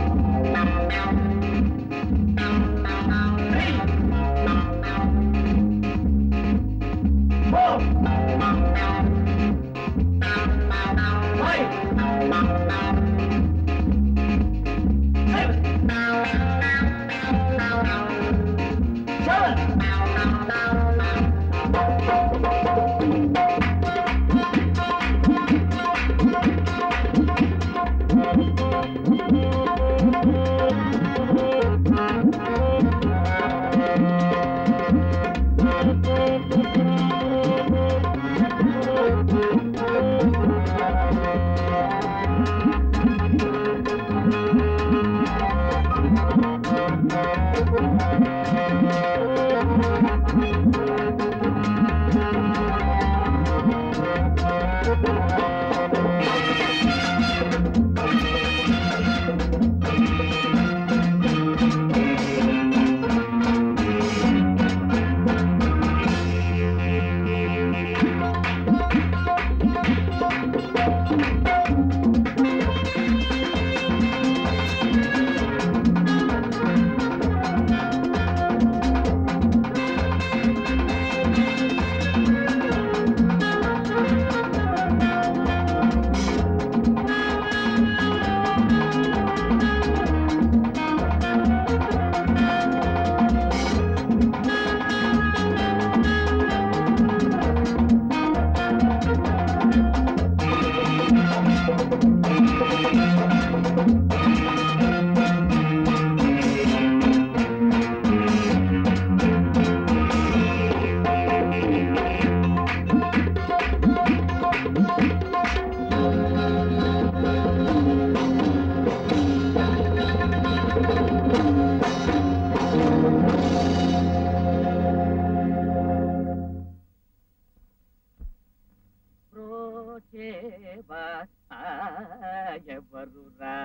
ఎవరురా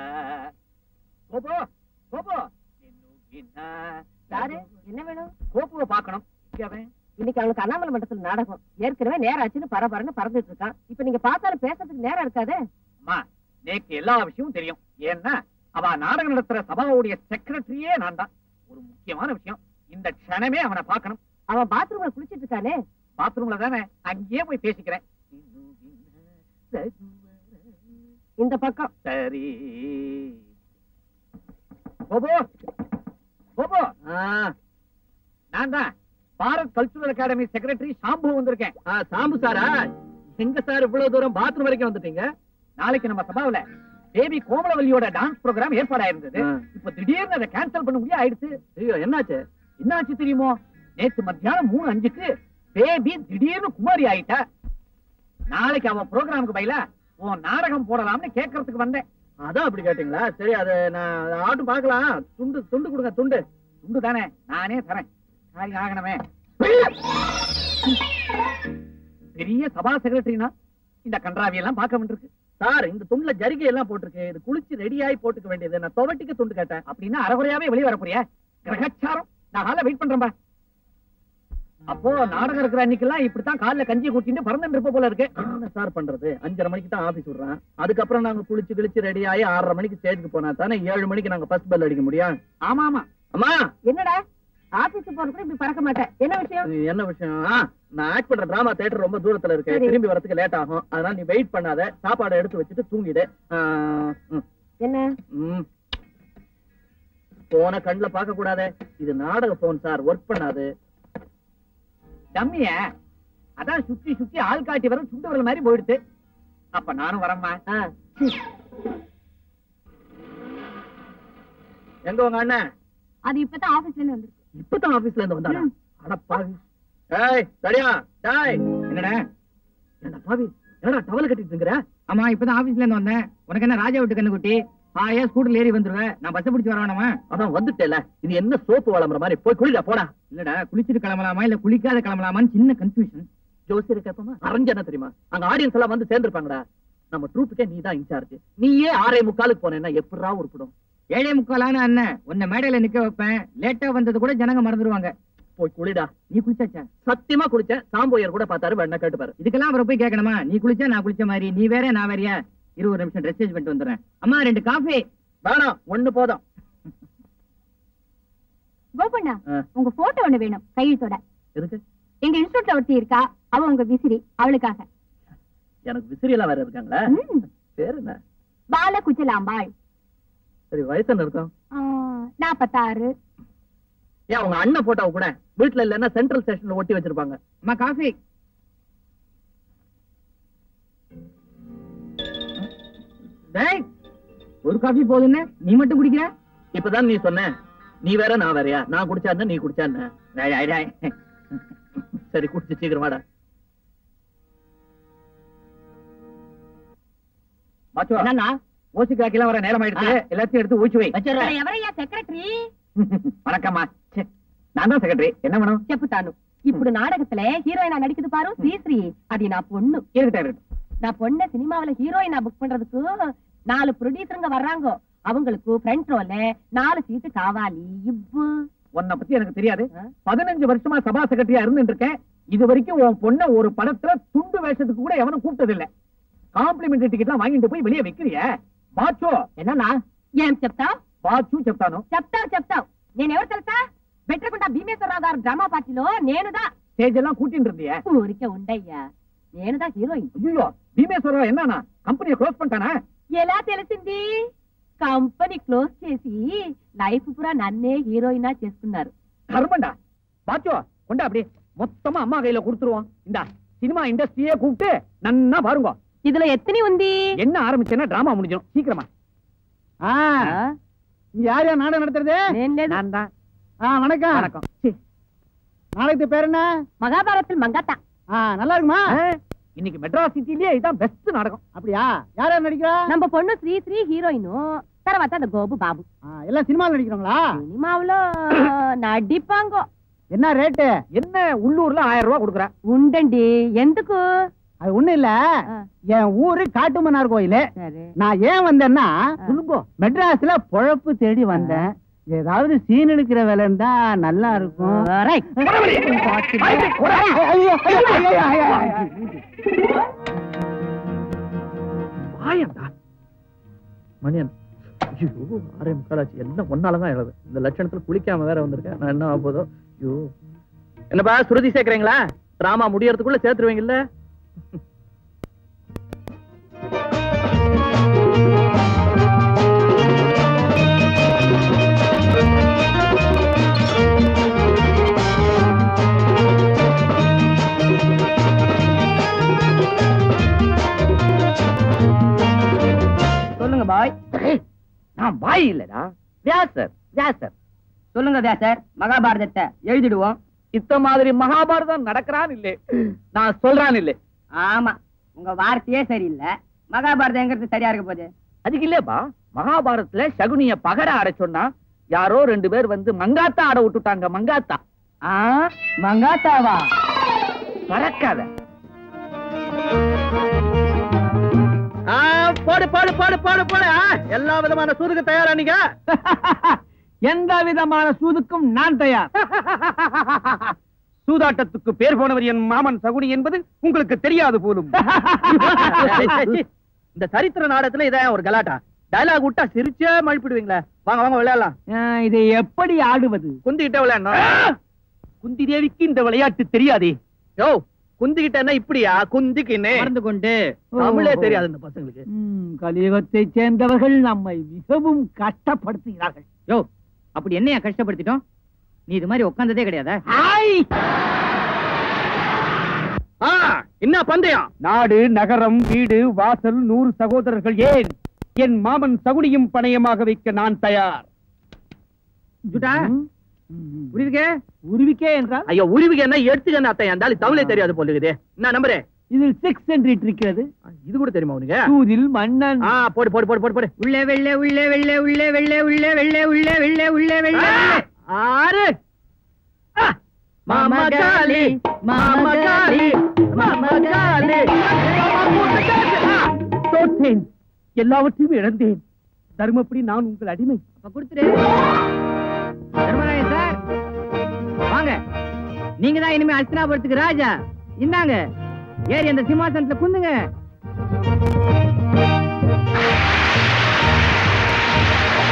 கோபு கோபு நின்னுகினா யாரு என்ன வேணும் கோபுவை பார்க்கணும் இங்க அவன் இன்னைக்கு அவனுக்கு அண்ணாமலை மண்டபத்துல நாடகம் ஏற்கனவே நேரம் ஆச்சுன்னு பரபரன்னு பறந்துட்டு இருக்கான் இப்ப நீங்க பார்த்தாலும் பேசுறதுக்கு நேரம் இருக்காதே அம்மா நேக்கு எல்லா விஷயமும் தெரியும் ஏன்னா அவ நாடகம் நடத்துற சபாவுடைய செக்ரட்டரியே நான் தான் ஒரு முக்கியமான விஷயம் இந்த க்ஷணமே அவனை பார்க்கணும் அவன் பாத்ரூம்ல குளிச்சிட்டு இருக்கானே பாத்ரூம்ல தானே அங்கேயே போய் பேசிக்கிறேன் இந்த பக்கம் சரி கோபு கோபு நான் தான் Bharat cultural academy secretary Shambu வந்திருக்கேன் சாம்பு சாரா எங்க சார் இவ்வளவு தூரம் பாத்ரூம் வரைக்கும் வந்துட்டீங்க நாளைக்கு நம்ம சபாவுல பேபி கோமலவல்லியோட டான்ஸ் ப்ரோக்ராம் ஏற்பாடாயிருந்தது ஆ. இப்ப திடீர்னு அதை கேன்சல் பண்ண முடியாது ஆயிடுச்சு ஐயோ என்னாச்சு என்னாச்சு தெரியுமோ நேத்து மத்தியானம் மூணு அஞ்சுக்கு பேபி திடீர்னு குமாரி ஆயிட்டா நாளைக்கு அவன் ப்ரோக்ராமுக்கு பயில உன் நாடகம் போடலாம்னு கேட்கறதுக்கு வந்தேன் அதான் அப்படி கேட்டீங்களா சரி அது நான் ஆட்டும் பார்க்கலாம் துண்டு துண்டு கொடுங்க துண்டு துண்டு தானே நானே தரேன் காரியம் ஆகணுமே பெரிய சபா செக்ரட்டரினா இந்த கன்றாவி எல்லாம் பார்க்க வேண்டியிருக்கு சார் இந்த துண்டுல ஜரிகை எல்லாம் போட்டிருக்கு இது குளிச்சு ரெடி ஆகி போட்டுக்க வேண்டியது நான் துவட்டிக்கு துண்டு கேட்டேன் அப்படின்னா அரைகுறையாவே வெளியே வர போறியா கிரகச்சாரம் நான் ஹால வெயிட் பண்றேன்பா அப்போ நாடகம் இருக்கிற அன்னைக்கெல்லாம் இப்படித்தான் காலைல கஞ்சி குடிச்சிட்டு பறந்துட்டு இருப்ப போல இருக்கு என்ன சார் பண்றது அஞ்சரை மணிக்கு தான் ஆபீஸ் விடுறான் அதுக்கப்புறம் நாங்க குளிச்சு கிழிச்சு ரெடி ஆகி ஆறரை மணிக்கு ஸ்டேஜுக்கு போனா தானே ஏழு மணிக்கு நாங்க ஃபர்ஸ்ட் பெல் அடிக்க முடியும் ஆமா ஆமா அம்மா என்னடா ஆபீஸ் போறது கூட இப்படி பறக்க மாட்டேன் என்ன விஷயம் இது என்ன விஷயம் ஆ, நான் ஆக்ட் பண்ற டிராமா தியேட்டர் ரொம்ப தூரத்துல இருக்கு சரி. திரும்பி வரதுக்கு லேட் ஆகும் அதனால நீ வெயிட் பண்ணாத சாப்பாடை எடுத்து வச்சுட்டு தூங்கிடு ஆ, ம், என்ன ம். போன கண்ணுல பார்க்க கூடாதே இது நாடக போன் சார் ஒர்க் பண்ணாது டம்மிய அதான் சுத்தி சுத்தி ஆள் காட்டி வரும் சுண்டு வரல் மாதிரி போயிடுது அப்ப நானும் வரேம்மா ஆ, எங்க உங்க அண்ணன் அது இப்பதான் ஆபீஸ்ல இருந்து வந்திருக்கு இப்பதான் ஆபீஸ்ல இருந்து வந்தாரா அட பாவி ஏய் சரியா டேய் என்னடா என்ன பாவி என்னடா டவல் கட்டிட்டு இருக்கிற ஆமா இப்பதான் ஆபீஸ்ல இருந்து வந்தேன் உனக்கு என்ன ராஜா விட்டு கண்ணு குட்டி ஆயா ஸ்கூட்டர்ல ஏறி வந்துருவேன் நான் பஸ் பிடிச்சு வர வேணாமா அதான் வந்துட்டேல இது என்ன சோப்பு வளம்புற மாதிரி போய் குளிடா போடா இல்லடா குளிச்சுட்டு கிளம்பலாமா இல்ல குளிக்காத கிளம்பலாமான்னு சின்ன கன்ஃபியூஷன் ஜோசியர் கேப்பமா அரஞ்சு என்ன தெரியுமா அங்க ஆடியன்ஸ் எல்லாம் வந்து சேர்ந்திருப்பாங்கடா நம்ம ட்ரூப்புக்கே நீ தான் இன்சார்ஜ் நீயே ஆறே முக்காலுக்கு போனேன்னா எப்படா உருப்பிடும் ஏழே முக்காலான அண்ணன் உன்னை மேடையில நிக்க வைப்பேன் லேட்டா வந்தது கூட ஜனங்க மறந்துடுவாங்க போய் குளிடா நீ குளிச்சாச்சா சத்தியமா குளிச்சேன் சாம்போயர் கூட பார்த்தாரு வேணா கேட்டுப்பாரு இதுக்கெல்லாம் அவரை போய் கேட்கணுமா நீ குளிச்சா நான் குளிச்ச மாதிரி நீ வேற நான் வேறயா இருபது நிமிஷம் ட்ரெஸ் சேஞ்ச் பண்ணிட்டு வந்துடுறேன் அம்மா ரெண்டு காஃபி வேணாம் ஒண்ணு போதும் கோபண்ணா ஆ. உங்க போட்டோ ஒண்ணு வேணும் கையெழுத்தோட எதுக்கு எங்க இன்ஸ்டியூட்ல ஒருத்தி இருக்கா அவ உங்க விசிறி அவளுக்காக எனக்கு விசிறி எல்லாம் வேற இருக்காங்களா ம். பேரு என்ன பால குச்சலாம்பாள் சரி வயசு என்ன இருக்கும் ஆ, நாப்பத்தாறு ஏன் உங்க அண்ணன் போட்டோ கூட வீட்டுல இல்லன்னா சென்ட்ரல் ஸ்டேஷன்ல ஒட்டி வச்சிருப்பாங்க அம்மா காஃபி டேய் ஒரு காஃபி போதுன்னு நீ மட்டும் குடிக்கிற இப்பதான் நீ சொன்ன நீ வேற நான் வேறயா நான் குடிச்சா என்ன, நீ குடிச்சா என்ன டேய், டேய், டேய். சரி குடிச்சு சீக்கிரம் வாடா பாச்சு என்னன்னா ஓசிக்காக்கெல்லாம் வர நேரம் ஆயிடுச்சு எல்லாத்தையும் எடுத்து ஊச்சி வை ఎవరయ్యా సెక్రటరీ வணக்கம்மா ச்சே, நான் தான் செக்ரட்டரி என்ன வேணும் చెప్పుతాను ఇప్పుడు నాటకத்திலே హీరోయిన్ నడిக்குது பாரு శ్రీశ్రీ అది నా பொண்ணு இருக்கட்டும் இருக்கட்டும் నా பொண்ண சினிமாவுல ஹீரோயினா புக் பண்றதுக்கு நாலு ப்ரொடியூசருங்க வர்றாங்க அவங்களுக்கு ஃப்ரண்ட் ரோல நாலு சீட்டு காவாலி இவ்வு உன்னை பத்தி எனக்கு தெரியாது ஆ? பதினஞ்சு வருஷமா சபா செக்ரட்டரியா இருந்துட்டு இருக்கேன் இது வரைக்கும் உன் பொண்ண ஒரு படத்துல துண்டு வேஷத்துக்கு கூட எவனும் கூப்பிட்டது இல்ல காம்ப்ளிமெண்டரி டிக்கெட் எல்லாம் வாங்கிட்டு போய் வெளியே வைக்கிறிய பாச்சோ என்னன்னா ఏం చెప్తావ్ బాచు చెప్తాను చెప్తావు చెప్తావు నేనెవరు తెలుసా బెట్రకుండా భీమేశ్వరరావు గారు డ్రామా పార్టీలో నేనుదా ஸ்டேஜ் எல்லாம் கூட்டிட்டு இருந்திய ఊరికే ఉండయ్యా నేనుదా హీరోయిన్ ஐயோ பீமேஸ்வரராவ் என்னன்னா கம்பெனியை க்ளோஸ் பண்ணிட்டானா ఎలా తెలిసింది కంపెనీ క్లోజ్ చేసి లైఫ్ పురా నన్నే హీరోయినా చేసుకున్నారు கர்மண்டா பாச்சோ கொண்டா அப்படி மொத்தமா அம்மா கையில கொடுத்துருவோம் இந்த சினிமா இண்டஸ்ட்ரியே கூப்பிட்டு நன்னா பாருங்க இதுல எத்தனை ఉంది என்ன ஆரம்பிச்சேன்னா டிராமா முடிஞ்சிடும் சீக்கிரமா இங்க யார் யார் நாடகம் நடத்துறது నేను లేదు நான் தான் ஆ வணக்கம் வணக்கம் சீ, நாடகத்து பேர் என்ன மகாபாரத்தில் மங்காத்தா ஆ நல்லா இருக்குமா ஆ, இன்னைக்கு மெட்ராஸ் சிட்டிலேயே இதுதான் பெஸ்ட் நாடகம் அப்படியா யார் யார் நடிக்கிறா நம்ம பொண்ணு శ్రీ శ్రీ హీరోయిన్ తర్వాత அந்த கோபு பாபு ஆ, எல்லாம் சினிமாவில் நடிக்கிறவங்களா సినిమాలో నడిపాంగ என்ன ரேட்டு என்ன உள்ளூர்ல ஆயிரம் ரூபாய் கொடுக்குற ఉండండి ఎందుకు அது ஒண்ணும் இல்ல ஆ. என் ஊரு காட்டுமன்னார் கோயிலு సరే நான் ஏன் வந்தேன்னா சொல்லுங்க மெட்ராஸ்ல பொழப்பு தேடி வந்தேன் ஏதாவது சீன் எடுக்கிற வேலை இருந்தா நல்லா இருக்கும் ரைட் ஐயோ, ஐயோ, ஐயோ, ஐயோ, ஐயோ. வாயண்டா மணியன் ஐயோ ஆறே முக்காலாச்சு எல்லாம் ஒன்னாலதான் எழுது இந்த லட்சணத்துல குளிக்காம வேற வந்திருக்கேன் நான் என்ன ஆக போதோ ஐயோ என்னப்பா சுருதி சேர்க்கறீங்களா டிராமா முடியறதுக்குள்ள சேர்த்துருவீங்கல்ல சொல்லுங்க பாய் நான் பாய் இல்லடா வியாசர் வியாசர் சொல்லுங்க வியாசர் மகாபாரதத்தை எழுதிடுவோம் இத்த மாதிரி மகாபாரதம் நடக்கிறான் இல்லே நான் சொல்றான் இல்லே ஆமா உங்க வார்த்தையே சரியில்லை மகாபாரதம் எங்கிறது சரியா இருக்க போகுது அதுக்கு இல்லப்பா மகாபாரதத்துல சகுனிய பகர ஆட சொன்னா யாரோ ரெண்டு பேர் வந்து மங்காத்தா ஆட விட்டுட்டாங்க மங்காத்தா ஆ மங்காத்தாவா பறக்காத ஆ, போடு போடு போடு போடு போடு ஆ, எல்லா விதமான சூதுக்கு தயாரா நீங்க எந்த விதமான சூதுக்கும் நான் தயார் சூதாட்டத்துக்கு பேர் போனவர் என் மாமன் சகுனி என்பது உங்களுக்கு தெரியாது போலும் சரி, சரி, சரி. இந்த சரித்திர நாடகத்துல இதான் ஒரு கலாட்டா டயலாக் விட்டா சிரிச்சே மழுப்பிடுவீங்களே வாங்க வாங்க விளையாடலாம் இதை எப்படி ஆடுவது குந்திக்கிட்ட விளையாடணும் குந்தி தேவிக்கு இந்த விளையாட்டு தெரியாதே யோ குந்திக்கிட்ட என்ன இப்படியா குந்திக்கின்னு மறந்து கொண்டு தமிழே தெரியாது இந்த பசங்களுக்கு ம், கலியுகத்தை சேர்ந்தவர்கள் நம்மை மிகவும் கஷ்டப்படுத்துகிறார்கள் யோ அப்படி என்னையா கஷ்டப்படுத்திட்டோம் நீ இது மாதிரி உட்கார்ந்ததே கிடையாதா ஆ, என்ன பந்தயம் நாடு நகரம் வீடு வாசல் நூறு சகோதரர்கள் ஏன் என் மாமன் சகுனியும் பணயமாக வைக்க நான் தயார் ஜுட்டா புரியுதுக்கே உருவிக்கே என்றால் ஐயோ உருவிக்கு என்ன எடுத்துக்க என்ன அத்தை இருந்தாலும் தமிழே தெரியாது போல இருக்குது என்ன நம்பரு இதில் சிக்ஸ் என்று இருக்கிறது இது கூட தெரியுமா உனக்கு சூதில் மன்னன் ஆ போடு போடு போடு போடு போடு உள்ளே வெள்ளே உள்ளே வெள்ளே உள்ளே வெள்ளே உள்ளே வெள்ளே உள்ளே வெள்ளே உள்ளே வெள்ளே ஆறு ஆ, மாமா காளி மாமா காளி மாமா காளி தோற்றேன் எல்லாவற்றையும் இழந்தேன் தர்மப்படி நான் உங்கள் அடிமை அப்ப கொடுத்துரு தர்மராயன் சார் வாங்க நீங்க தான் இனிமே அஸ்தினாபுரத்துக்கு ராஜா இந்தாங்க ஏறி அந்த சிம்மாசனத்துல குந்துங்க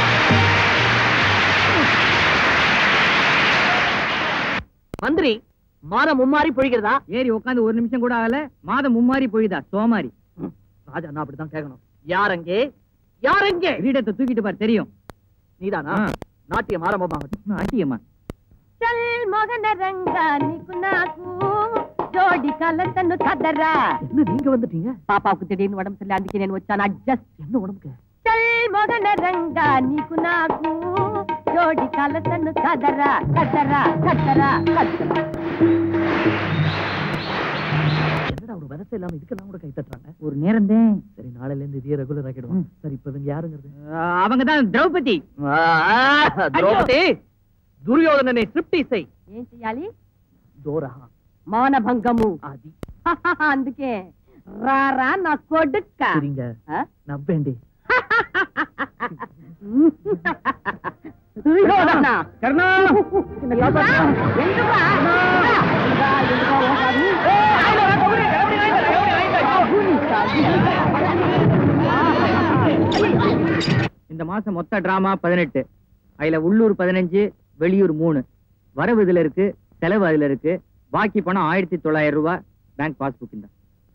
மந்திரி மாதம் மும்மாறி பொழிகிறதா ஏறி உட்காந்து ஒரு நிமிஷம் கூட ஆகல மாதம் மும்மாரி போயுதா சோமாரி ராஜா நான் அப்படித்தான் கேட்கணும் யாரங்கே யாரங்கே கிரீடத்தை தூக்கிட்டு பாரு தெரியும் நீதானா ஆ. நாட்டியம் ஆரம்பமாகட்டும் ஆட்டியம்மா చల్ మొగన రంగా నీకు నాకు జోడి కలతను కదరా என்ன நீங்க வந்துட்டீங்க పాపాకు తిడిగిన ఉడమ సరి అందుకే నేను వచ్చాను అడ్జస్ట్ என்ன உடம்புக்கு చల్ మొగన రంగా నీకు నాకు జోడి కలతను కదరా కదరా కదరా కదరా என்னடா ஒரு விவசாயம் இல்லாம இதுக்கெல்லாம் கூட கை தட்டுறாங்க ஒரு நேரம் தான் சரி நாளையில இருந்து இதே ரெகுலர் ஆக்கிடுவோம் சரி இப்ப இவங்க யாருங்கிறது அவங்க தான் திரௌபதி திரௌபதி துரியோதனனை சிருப்டி செய் ఏం చెయ్యాలి தோரா మానభంగము ஆதி అందుకే రారా నా కొడుక్క சரிங்க ఆ? நவ்வேண்டி దుర్యోధన கர்ணா ఎందుకురా? ఎందుకురా? ఎందుకురా? ఎందుకురా ఓసారి? இந்த மாசம் மொத்த டிராமா பதினெட்டு அதுல உள்ளூர் பதினஞ்சு வெளியூர் மூணு வரவு இதுல இருக்கு செலவு அதுல இருக்கு பாக்கி பணம் ஆயிரத்தி தொள்ளாயிரம் ரூபாய் பேங்க் பாஸ்புக் இந்த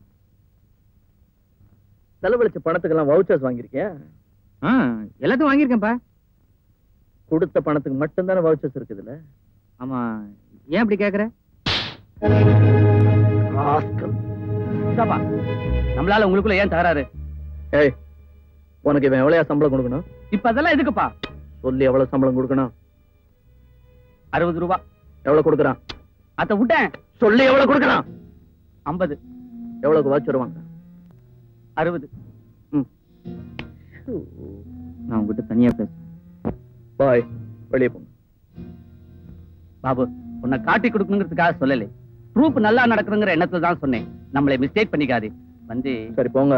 செலவழிச்ச பணத்துக்கெல்லாம் வவுச்சர்ஸ் வாங்கியிருக்கியா எல்லாத்தையும் வாங்கியிருக்கேன்ப்பா கொடுத்த பணத்துக்கு மட்டும்தானே வவுச்சர்ஸ் இருக்குதுல்ல ஆமா ஏன் அப்படி கேக்குற ராஸ்கல். இந்தாப்பா, நம்மளால உங்களுக்குள்ள ஏன் தகராறு ஏய் உனக்கு இவன் எவ்வளவு சம்பளம் கொடுக்கணும் இப்ப அதெல்லாம் எதுக்குப்பா சொல்லி எவ்வளவு சம்பளம் கொடுக்கணும் அறுபது ரூபா எவ்வளவு கொடுக்கறான் அத விட்டேன் சொல்லி எவ்வளவு கொடுக்கறான் ஐம்பது எவ்வளவு வவுச்சர் வாங்க அறுபது நான் உங்ககிட்ட தனியா பேசுறேன் பாய் வெளியே போங்க பாபு உன்னை காட்டி கொடுக்கணுங்கிறதுக்காக சொல்லலை ட்ரூப் நல்லா நடக்குதுங்கிற எண்ணத்துல தான் சொன்னேன் நம்மளை மிஸ்டேக் பண்ணிக்காது வந்து சரி போங்க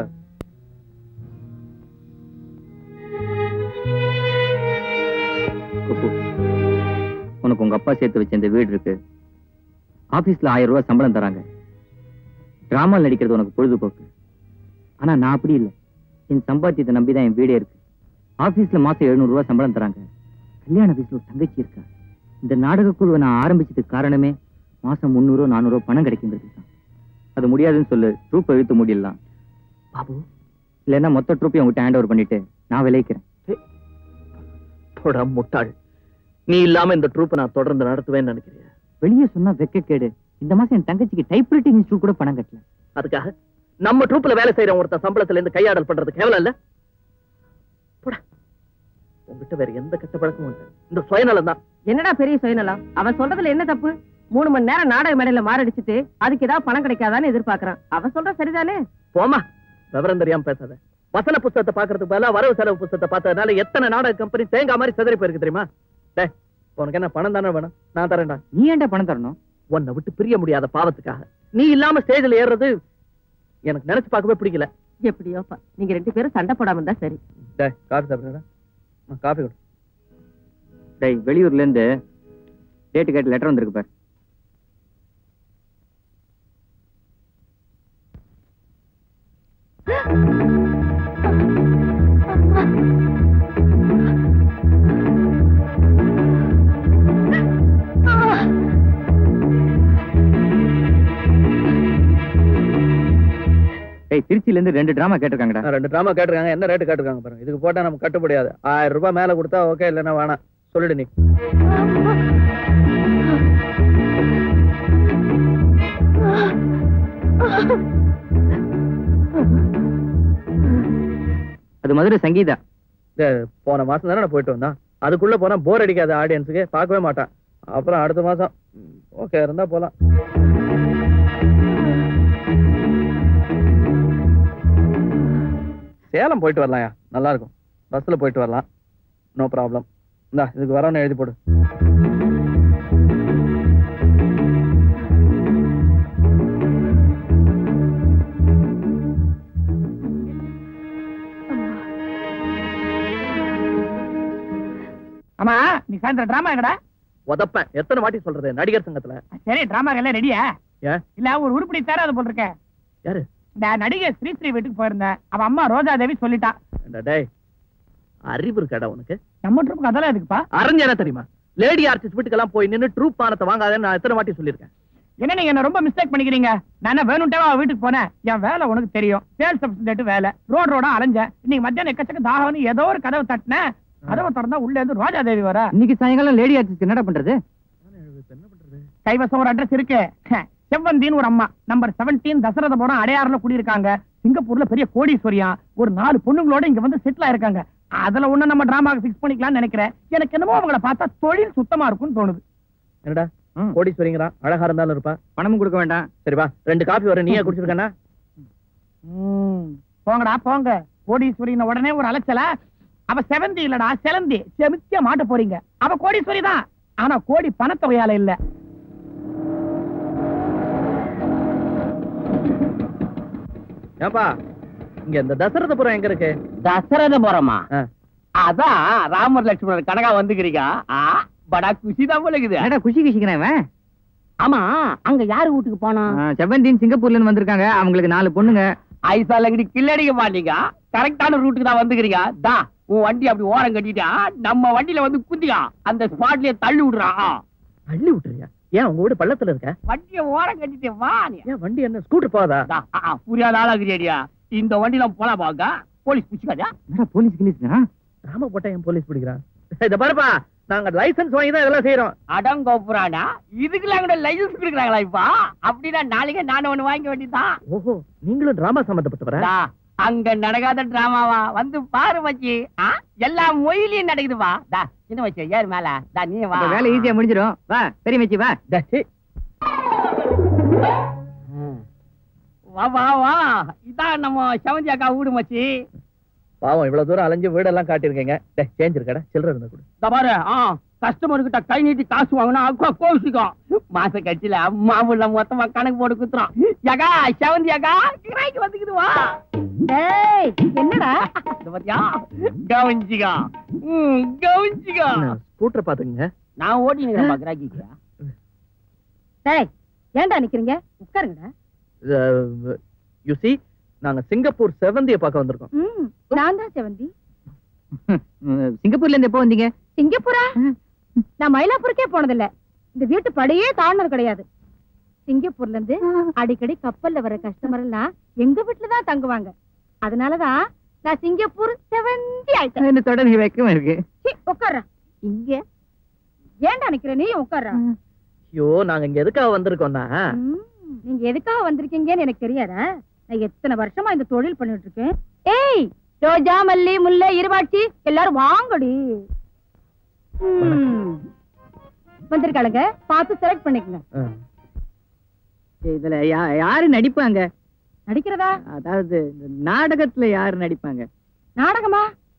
குப்பு உனக்கு உங்க அப்பா சேர்த்து வச்ச இந்த வீடு இருக்கு ஆபீஸ்ல ஆயிரம் ரூபாய் சம்பளம் தராங்க டிராமால நடிக்கிறது உனக்கு பொழுதுபோக்கு ஆனா நான் அப்படி இல்லை என் சம்பாத்தியத்தை நம்பிதான் என் வீடே இருக்கு ஆபீஸ்ல மாசம் எழுநூறு ரூபாய் சம்பளம் தராங்க கல்யாண வயசுல ஒரு தங்கச்சி இருக்கா இந்த நாடக குழுவை நான் ஆரம்பிச்சதுக்கு காரணமே மாசம் முந்நூறு நானூறு பணம் கிடைக்குங்கிறது தான் அது முடியாதுன்னு சொல்லு ட்ரூப் இழுத்து முடியலாம் பாபு இல்லைன்னா மொத்த ட்ரூப்பையும் உங்ககிட்ட ஹேண்ட் ஓவர் பண்ணிட்டு நான் விளைவிக்கிறேன் போடா முட்டாள் நீ இல்லாம இந்த ட்ரூப் நான் தொடர்ந்து நடத்துவேன்னு நினைக்கிறியா வெளியே சொன்னா வெக்கக்கேடு இந்த மாசம் என் தங்கச்சிக்கு டைப்ரைட்டிங் இன்ஸ்டியூட் கூட பணம் கட்டல அதுக்காக நம்ம ட்ரூப்ல வேலை செய்யற ஒருத்தன் சம்பளத்துல இருந்து கையாடல் பண்றது கேவலம் இல்ல போடா உங்ககிட்ட வேற எந்த கெட்ட பழக்கமும் இல்லை இந்த சுயநலம் தான் என்னடா பெரிய சுயநலம் அவன் சொல்றதுல என்ன தப்பு மூணு மணி நேரம் நாடக மேடையில மாரடிச்சிட்டு அதுக்கு ஏதாவது பணம் கிடைக்காதான்னு எதிர்பார்க்கறான் அவன் சொல்ற சரிதானே போமா விவரம் தெரியாம பேசாத வசன புஸ்தகத்தை பாக்குறதுக்கு பதிலா வரவு செலவு புஸ்தகத்தை பார்த்ததுனால எத்தனை நாடக கம்பெனி தேங்காய் மாதிரி செதறி போயிருக்கு தெரியுமா டேய் உனக்கு என்ன பணம் தானே வேணும் நான் தரேன்டா நீ ஏன்டா பணம் தரணும் உன்னை விட்டு பிரிய முடியாத பாவத்துக்காக நீ இல்லாம ஸ்டேஜ்ல ஏறுறது எனக்கு நினைச்சு பார்க்கவே பிடிக்கல எப்படியோப்பா நீங்க ரெண்டு பேரும் சண்டை போடாம இருந்தா சரி டேய் காஃபி சாப்பிடுறா காஃபி கொடு டேய் வெளியூர்ல இருந்து டேட்டு கேட்டு லெட்டர் வந்திருக்கு பாரு டேய் திருச்சியில இருந்து ரெண்டு டிராமா கேட்டிருக்காங்கடா நான் ரெண்டு டிராமா கேட்டிருக்காங்க என்ன ரேட்டு கேட்டிருக்காங்க பாருங்க இதுக்கு போட்டா நமக்கு கட்டுப்படியாது ஆயிரம் ரூபாய் மேல கொடுத்தா ஓகே இல்லைன்னா வேணாம் சொல்லிடு நீ அது மதுரை சங்கீதா டேய், போன மாசம் தானே நான் போயிட்டு வந்தான் அதுக்குள்ள போனா போர் அடிக்காது ஆடியன்ஸுக்கு பார்க்கவே மாட்டான் அப்புறம் அடுத்த மாசம் ஓகே இருந்தா போலாம் சேலம் போயிட்டு வரலாம்யா நல்லா இருக்கும் பஸ்ல போயிட்டு வரலாம் நோ ப்ராப்ளம் இந்தா இதுக்கு வரவன்னு எழுதி போடு ஆமா நீ சாயந்தரம் டிராமா எங்கடா உதப்பேன் எத்தனை வாட்டி சொல்றது நடிகர் சங்கத்துல சரி டிராமா எல்லாம் ரெடியா ஏன்? இல்ல ஒரு உருப்படி தராது போல் இருக்க யாரு? நான் நடிகை ஸ்ரீஸ்ரீ வீட்டுக்கு போயிருந்தேன் அவ அம்மா ரோஜா தேவி சொல்லிட்டா ஏண்டா டேய் அறிவு இருக்காடா உனக்கு நம்ம ட்ரிப்புக்கு அதெல்லாம் எதுக்குப்பா அறிஞரா தெரியுமா லேடி ஆர்டிஸ்ட் வீட்டுக்கெல்லாம் போய் நின்னு ட்ரூப் பானத்தை வாங்காதேன்னு நான் எத்தனை வாட்டி சொல்லியிருக்கேன் என்ன நீங்க என்ன ரொம்ப மிஸ்டேக் பண்ணிக்கிறீங்க நான் என்ன வேணும்ட்டேவா அவ வீட்டுக்கு போனேன் என் வேலை உனக்கு தெரியும் சேல்ஸ் ரெப்ரசன்டேட் வேலை ரோட் ரோடா அலைஞ்சேன் இன்னைக்கு மத்தியானம் எக்கச்சக்க தாகம்னு ஏதோ ஒரு கதவை தட்டினேன் கதவை திறந்தா உள்ள இருந்து ரோஜா தேவி வர இன்னைக்கு சாயங்காலம் லேடி ஆர்டிஸ்ட் என்னடா பண்றது என்ன பண்றது கைவசம் ஒரு அட்ரஸ் இருக்கு செவ்வந்தின்னு ஒரு அம்மா நம்பர் 17 தசரதபுரம் அடையாறுல குடியிருக்காங்க சிங்கப்பூர்ல பெரிய கோடீஸ்வரியா ஒரு நாலு பொண்ணுங்களோட இங்க வந்து செட்டில் ஆயிருக்காங்க அதுல ஒண்ணு நம்ம டிராமாக்கு ஃபிக்ஸ் பண்ணிக்கலாம்னு நினைக்கிறேன் எனக்கு என்னமோ அவங்கள பார்த்தா தொழில் சுத்தமா இருக்கும்னு தோணுது என்னடா கோடீஸ்வரிங்கிறான் அழகா இருந்தாலும் இருப்பா பணமும் கொடுக்க வேண்டாம் சரி வா ரெண்டு காபி வர நீயே குடிச்சிருக்கா ம், போங்கடா போங்க கோடீஸ்வரின உடனே ஒரு அலைச்சல அவ செவந்தி இல்லடா செலந்தி செமிக்க மாட்ட போறீங்க அவ கோடீஸ்வரி தான் ஆனா கோடி பணத்தொகையால இல்ல ஏன்பா இங்க இந்த தசரதபுரம் எங்க இருக்கு தசரதபுரமா ஆ. அதான் ராமர் லட்சுமணர் கனகா வந்துக்கிறீங்க படா குஷி தான் போலக்குது என்னடா குஷி குஷிக்கிறேன் இவன் ஆமா அங்க யாரு வீட்டுக்கு போனா செவன்டீன் சிங்கப்பூர்ல இருந்து வந்திருக்காங்க அவங்களுக்கு நாலு பொண்ணுங்க ஐசா லங்கடி கில்லடிக்க மாட்டீங்க கரெக்டான ரூட்டுக்கு தான் வந்துக்கிறீங்க தா உன் வண்டி அப்படி ஓரம் கட்டிட்டா நம்ம வண்டியில வந்து குந்தியா அந்த ஸ்பாட்லயே தள்ளி விடுறான் அள்ளி விட்டுறியா ஏன் உங்க வீடு பள்ளத்துல இருக்க வண்டிய ஓரம் கட்டிட்டு வா நீ ஏன் வண்டி என்ன ஸ்கூட்டர் போதா தா, ஆ, ஆ, புரியாத ஆளாக்குறியா இந்த வண்டியில போலாம் பாக்க போலீஸ் பிடிச்சிக்காதா என்னடா போலீஸ் கிலீஸ்னா ராம போட்டா ஏன் போலீஸ் பிடிக்கிறான் இத பாருப்பா நாங்க லைசென்ஸ் வாங்கி தான் இதெல்லாம் செய்யறோம் அடங்கோப்புறானா இதுக்கெல்லாம் கூட லைசன்ஸ் கொடுக்குறாங்களா இப்ப அப்படின்னா நாளைக்கே நானும் ஒண்ணு வாங்க வேண்டியதான் ஓஹோ நீங்களும் டிராமா சம்பந்தப்பட்டவரா தா, அங்க நடக்காத டிராமாவா வந்து பாரு மச்சி ஆ, எல்லா மொயிலையும் நடக்குதுப்பா தா சின்ன வச்சு ஏறு மேல தா நீ வா அப்ப வேலை ஈஸியா முடிஞ்சிடும் வா பெரிய மச்சி வா டச்சி. வா வா வா இதான் நம்ம செவந்தி அக்கா வீடு மச்சி பாவம் இவ்வளவு தூரம் அலைஞ்சு வீடெல்லாம் காட்டியிருக்கீங்க டேய், சேஞ்ச் இருக்கடா சில்லற இருந்தா கூட இந்த பாரு ஆ கஸ்டமர் கிட்ட கை நீட்டி காசு வாங்கினா அக்கா கோவிச்சுக்கும் மாச கட்சியில மாவுள்ள மொத்தமா கணக்கு போட்டு குத்துறோம் யகா செவந்தி அக்கா கிராய்க்கு வந்துக்குது வா டேய் என்னடா இந்த பாத்தியா கவனிச்சிக்கா ம் கவனிச்சிக்கா ஸ்கூட்டர் பாத்துங்க நான் ஓட்டி நிக்கிறேன் கிராக்கிக்கு டேய் ஏன்டா நிக்கிறீங்க உட்காருங்கடா யூ see நாங்க சிங்கப்பூர் செவந்திய பார்க்க வந்திருக்கோம் ம் நான் தான் செவந்தி சிங்கப்பூர்ல இருந்து எப்போ வந்தீங்க சிங்கப்பூரா நான் மயிலாப்பூருக்கே போனதில்ல இந்த வீட்டு படியே தாண்டது கிடையாது சிங்கப்பூர்ல இருந்து அடிக்கடி கப்பல்ல வர கஸ்டமர் எல்லாம் எங்க வீட்டுல தான் தங்குவாங்க அதனாலதான் நான் சிங்கப்பூர் செவந்தி ஆயிட்டேன் இந்த தொடர் வைக்கமா இருக்கு சீ, உட்கார்றா இங்க ஏன்டா நிக்கிற நீ உட்கார்றா ஐயோ நாங்க இங்க எதுக்காக வந்திருக்கோம்னா ம், நீங்க எதுக்காக வந்திருக்கீங்கன்னு எனக்கு தெரியாதா நான் எத்தனை வருஷமா இந்த தொழில் பண்ணிட்டு இருக்கேன் ஏய் ரோஜா மல்லி முல்லை இருவாட்சி எல்லாரும் வாங்கடி ம். வந்திருக்காளுங்க பார்த்து செலக்ட் பண்ணிக்கங்க ஆ. இதுல யா- யாரு நடிப்பாங்க நடிக்கிறதா அதாவது இந்த நாடகத்துல யாரு நடிப்பாங்க நாடகமா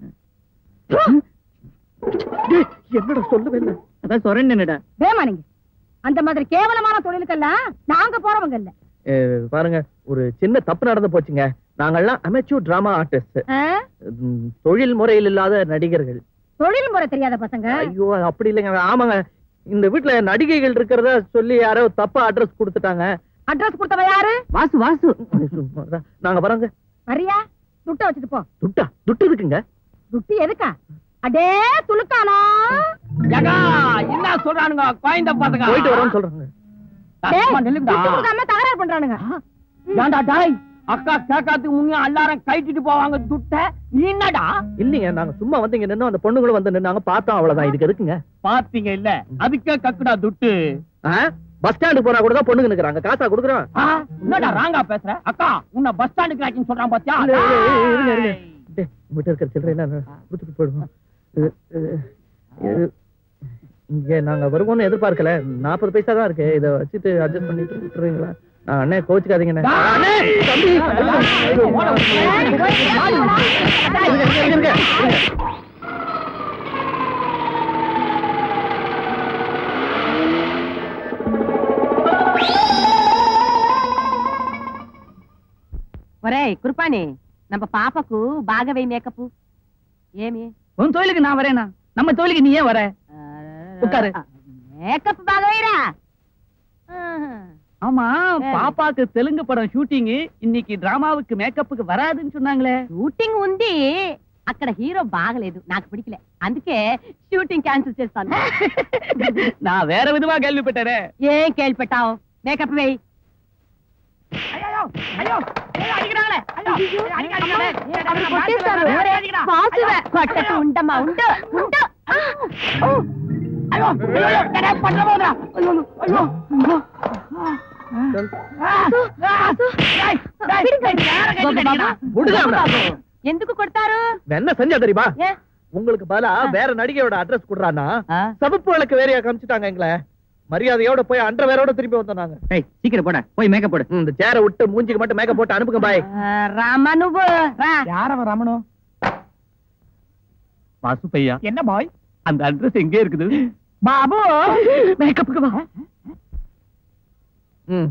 டேய், என்னடா சொல்லவே இல்லை அதான் சொரண்டா வேமா நீங்க அந்த மாதிரி கேவலமான தொழிலுக்கெல்லாம் நாங்க போறவங்க இல்ல பாருங்க ஒரு சின்ன தப்பு நடந்து போச்சுங்க நாங்கெல்லாம் அமெச்சூர் டிராமா ஆர்டிஸ்ட் ஆ? தொழில் முறையில் இல்லாத நடிகர்கள் தொழில் முறை தெரியாத பசங்க ஐயோ அது அப்படி இல்லைங்க ஆமாங்க இந்த வீட்டுல நடிகைகள் இருக்கிறதா சொல்லி யாரோ தப்பா அட்ரஸ் கொடுத்துட்டாங்க அட்ரஸ் கொடுத்தவ யாரு வாசு வாசு நாங்க வரோங்க வரியா துட்ட வச்சுட்டு போ துட்டா துட்டு இருக்குங்க துட்டு எதுக்கா அடே துளுக்கானா யகா என்ன சொல்றானுங்க குழந்த பாத்துக்க போயிட்டு வரோம்னு சொல்றாங்க டேய், நில்லுங்கடா துட்டு கொடுக்காம தகராறு பண்றானுங்க ஏன்டா டாய் அக்கா கேட்காதுக்கு முன்னே எல்லாரும் கைட்டிட்டு போவாங்க துட்ட நீ என்னடா இல்லைங்க நாங்க சும்மா வந்து இங்க நின்னோம் அந்த பொண்ணுங்களும் வந்து நின்னாங்க பார்த்தோம் அவ்வளவுதான் இதுக்கு எதுக்குங்க பாத்தீங்க இல்ல அதுக்கே கக்குடா துட்டு பஸ் ஸ்டாண்டுக்கு போனா கூட தான் பொண்ணுங்க நிக்கிறாங்க காசா கொடுக்குறோம் ஆ, என்னடா ராங்கா பேசுற அக்கா உன்னை பஸ் ஸ்டாண்டுக்கு ராக்கின்னு சொல்றான் பாத்தியா இல்ல, இல்ல, இல்ல, இருங்க, இருங்க. டேய், உங்ககிட்ட இருக்கிற சில்லறை எல்லாம் கொடுத்துட்டு போயிடுவோம் இது, இது, இது, இங்க நாங்க வருவோம்னு எதிர்பார்க்கல நாற்பது பைசா தான் இருக்கு இத வச்சுட்டு அட்ஜஸ்ட் பண்ணிட்டு விட்டுறீங்களா ஆ, அண்ணே கோச்சுக்காதீங்கண்ணே அண்ணே, தம்பி, இருங்க, இருங்க, இருங்க, இருங்க. ఒరే కుర్పాని நம்ம பாப்பாக்கு பாகவை மேக்கப் ஏமி உன் தொழிலுக்கு நான் வரேனா நம்ம தொழிலுக்கு நீ ஏன் வர உட்காரு. மேக்கப் பாகவைரா ஆமா ஏ. பாப்பாக்கு தெலுங்கு படம் ஷூட்டிங் இன்னைக்கு டிராமாவுக்கு மேக்கப்புக்கு வராதுன்னு சொன்னாங்களே షూటింగ్ ఉంది అక్కడ హీరో బాగలేదు నాకు పిడికలే అందుకే షూటింగ్ క్యాన్సిల్ చేస్తాను నా వేற విధமா கேள்விப்பட்டேனே ఏం కేಳಿ పెట్టావు మేకప్ వేయి ஐயோ ஐயோ ஐயோ அடிக்கிறாங்களே ஐயோ அடிக்காதீங்களே அவரு கொட்டேశారు. வாசுவே. కొట్టకు ఉండమ్మా ఉండు ఉండు ஐயோ ஐயோ கடை பண்ண போதா ஐயோ ஐயோ விடுங்க அவனை. ఎందుకు కొడతారు என்ன செஞ்சா தெரியுமா ఏ? உங்களுக்கு பதிலா வேற நடிகையோட அட்ரஸ் குடுறானா சதுப்பு விளக்கு வேறையா காமிச்சிட்டாங்க எங்களை மரியாதையோட போய் அண்டர் வேரோட திரும்பி வந்தோம் நாங்க ஏய் சீக்கிரம் போட போய் மேக்கப் போடு ம், இந்த சேரை விட்டு மூஞ்சிக்கு மட்டும் மேக்கப் போட்டு அனுப்புங்க பாய் రామా నువ్వు రా யாரவன் ரமணு வாசு பையா என்ன பாய் அந்த அட்ரஸ் எங்கே இருக்குது பாபு மேக்கப்புக்கு வா ம்.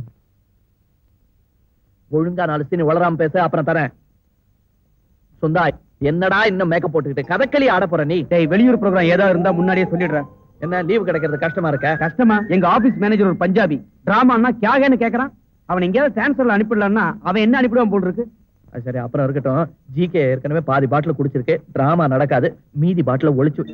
ஒழுங்கா நாலு சீனி வளராம பேச அப்புறம் தரேன் சுந்தாய் என்னடா இன்னும் மேக்கப் போட்டுக்கிட்டு கதக்களி ஆட போற நீ டேய் வெளியூர் ப்ரோக்ராம் ஏதாவது இருந்தா முன்னாடியே சொல்லிடுறேன் என்ன லீவு கிடைக்கிறது கஷ்டமா இருக்க கஷ்டமா எங்க ஆபீஸ் மேனேஜர் ஒரு பஞ்சாபி டிராமான்னா கியாகன்னு கேக்குறான் அவன் எங்கேயாவது டிரான்ஸ்ஃபர்ல அனுப்பிடலாம்னா அவன் என்ன அனுப்பிடுவான் போல் இருக்கு அது சரி அப்புறம் இருக்கட்டும் ஜிகே ஏற்கனவே பாதி பாட்டில் குடிச்சிருக்கு டிராமா நடக்காது மீதி பாட்டில ஒளிச்சு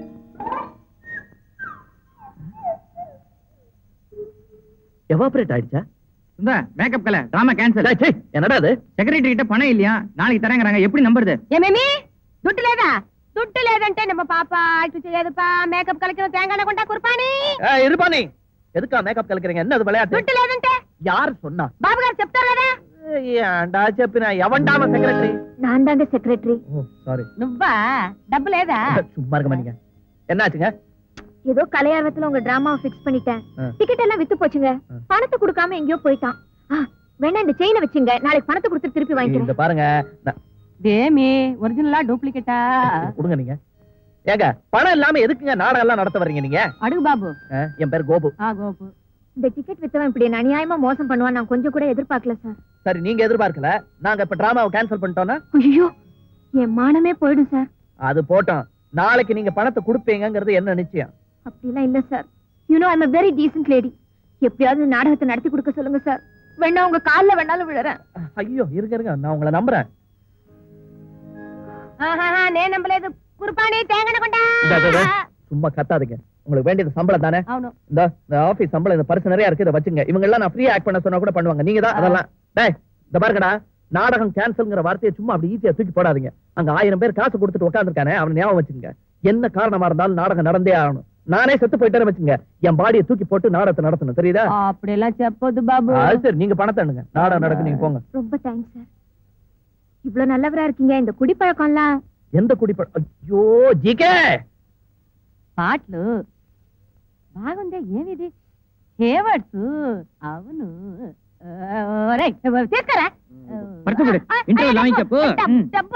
எவாபரேட் ஆயிடுச்சா இந்த மேக்கப் கல டிராமா கேன்சல் டேய், சீ, என்னடா அது செக்ரட்டரி கிட்ட பணம் இல்லையா நாளைக்கு தரேங்கறாங்க எப்படி நம்புறது ఏమేమి దుడ్డు లేదా దుడ్డు లేదంటే నమ్మ పాప అటు చేయదుపా మేకప్ కలికిన తేంగాన కొంటా కుర్పాని ஏய், இருப்பா நீ எதுக்கா மேக்கப் கலக்குறீங்க என்ன அது விளையாட்டு దుడ్డు లేదంటే யார் சொன்னா బాబు గారు చెప్తారు కదా ஏன்டா செப்பினா எவன்டா அவன் செக்ரட்டரி நான் தாங்க செக்ரட்டரி ஓ சாரி నువ్వా డబ్బు లేదా சும்மா இருக்க மாட்டீங்க என்னாச்சுங்க ஏதோ கலையார்வத்துல உங்க டிராமாவை ஃபிக்ஸ் பண்ணிட்டேன் ஆ. டிக்கெட் எல்லாம் வித்து போச்சுங்க ஆ. பணத்தை கொடுக்காம எங்கேயோ போயிட்டான் ஆ, வேணா இந்த செயினை வச்சுங்க நாளைக்கு பணத்தை கொடுத்து திருப்பி இந்த வாங்கிக்கிறேன் பாருங்க நான் ఇదేమి ఒరిజినలా డూప్లికేటా கொடுங்க நீங்க ஏங்க பணம் இல்லாம எதுக்குங்க நாடகம் எல்லாம் நடத்த வர்றீங்க நீங்க అడుగు బాబు ஆ, என் பேர் கோபு ఆ గోపు இந்த டிக்கெட் வித்தவன் இப்படி என்ன அநியாயமா மோசம் பண்ணுவான் நான் கொஞ்சம் கூட எதிர்பார்க்கல சார் சரி நீங்க எதிர்பார்க்கல நாங்க இப்ப டிராமாவை கேன்சல் பண்ணிட்டோம்னா ஐயோ என் மானமே போயிடும் சார் அது போட்டோம் நாளைக்கு நீங்க பணத்தை கொடுப்பீங்கங்கிறது என்ன நிச்சயம் அப்படிலாம் இல்ல sir you know I'm a very decent lady எப்படியாவது இந்த நாடகத்தை நடத்தி கொடுக்க சொல்லுங்க சார் வேணா உங்க கால்ல வேணாலும் விழுறேன் ஐயோ இருங்க இருங்க நான் உங்களை நம்புறேன் ఆహాహా, నేను నమ్మలేదు కుర్పాని తేంగన కొంటా இந்த, இந்த, இந்த. சும்மா கத்தாதீங்க உங்களுக்கு வேண்டியது சம்பளம் தானே అవును இந்த இந்த ஆபீஸ் சம்பளம் இந்த பரிசு நிறைய இருக்கு இதை வச்சுங்க இவங்க எல்லாம் நான் ஃப்ரீயா ஆக்ட் பண்ண சொன்னா கூட பண்ணுவாங்க நீங்க தான் அதெல்லாம் டேய் இந்த பாருங்கடா நாடகம் கேன்சல்ங்கிற வார்த்தையை சும்மா அப்படி ஈஸியா தூக்கி போடாதீங்க அங்க ஆயிரம் பேர் காசு கொடுத்துட்டு உட்காந்துருக்கானே அவன் ஞாபகம் வச்சுங்க என்ன காரணமா இருந்தாலும் நாடகம் நடந்தே ஆகணும் நானே செத்து போயிட்டேன்னு வச்சுங்க என் பாடியை தூக்கி போட்டு நாடகத்தை நடத்தணும் தெரியுதா అప్పుడెలా చెప్పొద్దు బాబు அது சரி நீங்க பணத்தை எண்ணுங்க நாடகம் நடக்கு நீங்க போங்க ரொம்ப தேங்க்ஸ் சார் இவ்வளவு நல்லவரா இருக்கீங்க இந்த குடிப்பழக்கம்லாம் எந்த குடிப்ப ஐயோ ஜிகே పాటలు బాగుందే ఏమిది హేవర్డ్స్ అవును ఆ, ఒరేయ్, తీసుకురా పరచు కొడు. ఇంటర్వ్యూలో వాయించు, పో. డబ్బు, మ్. డబ్బు